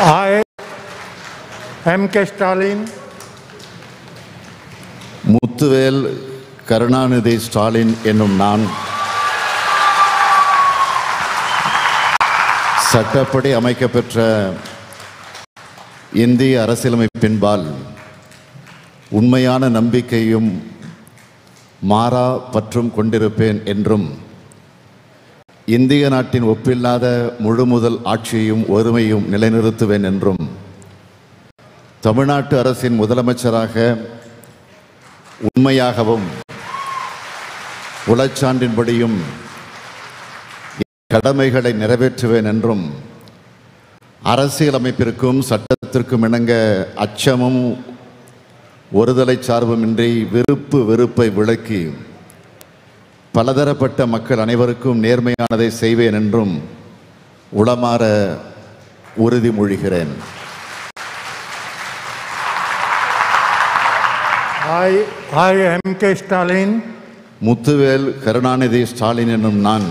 I, M.K. Stalin, Muthuvel Karunanidhi Stalin என்னும் நான் சட்டப்படி அமைக்கப்பெற்ற இந்திய அரசியலமைப்பின்பால் உண்மையான நம்பிக்கையும் மாறா பற்றும் கொண்டிருப்பேன் என்றும் இந்திய நாட்டின் ஒப்பில்லாத முழுமுதல் ஆட்சியையும் ஒருமையும் நிலைநிறுத்துவேன் என்றும் தமிழ்நாட்டு அரசின் முதலமைச்சராக உண்மையாகவும் உளச்சான்றின்படியும் கடமைகளை நிறைவேற்றுவேன் என்றும் அரசியலமைப்பிற்கும் சட்டத்திற்கும் இணங்க அச்சமும் ஒருதலை சார்புமின்றி விருப்பு வெறுப்பை விளக்கி பலதரப்பட்ட மக்கள் அனைவருக்கும் நேர்மையானதை செய்வேன் என்றும் உளமாற உறுதிமொழிகிறேன் I, I, M.K. Stalin, Muthuvel Karunanidhi Stalin என்னும் நான்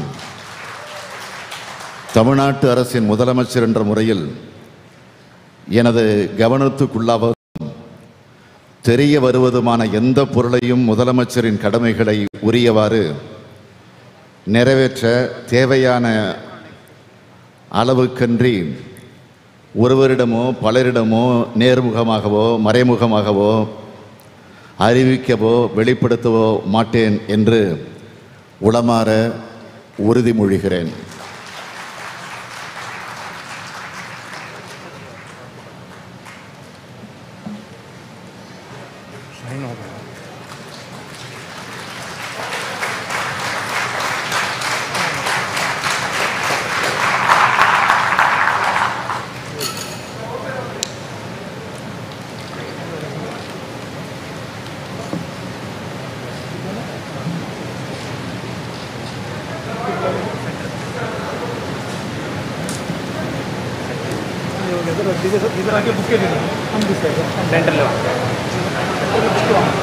தமிழ்நாட்டு அரசின் முதலமைச்சர் என்ற முறையில் எனது கவனத்துக்குள்ளாவதும் தெரிய வருவதுமான எந்த பொருளையும் முதலமைச்சரின் கடமைகளை உரியவாறு நிறைவேற்ற தேவையான அளவுக்கன்றி ஒருவரிடமோ பலரிடமோ நேர்முகமாகவோ மறைமுகமாகவோ அறிவிக்கவோ வெளிப்படுத்தவோ மாட்டேன் என்று உளமாற உறுதிமொழிகிறேன் इधर आके बुक के दे हम दिस साइड सेंटर लेवा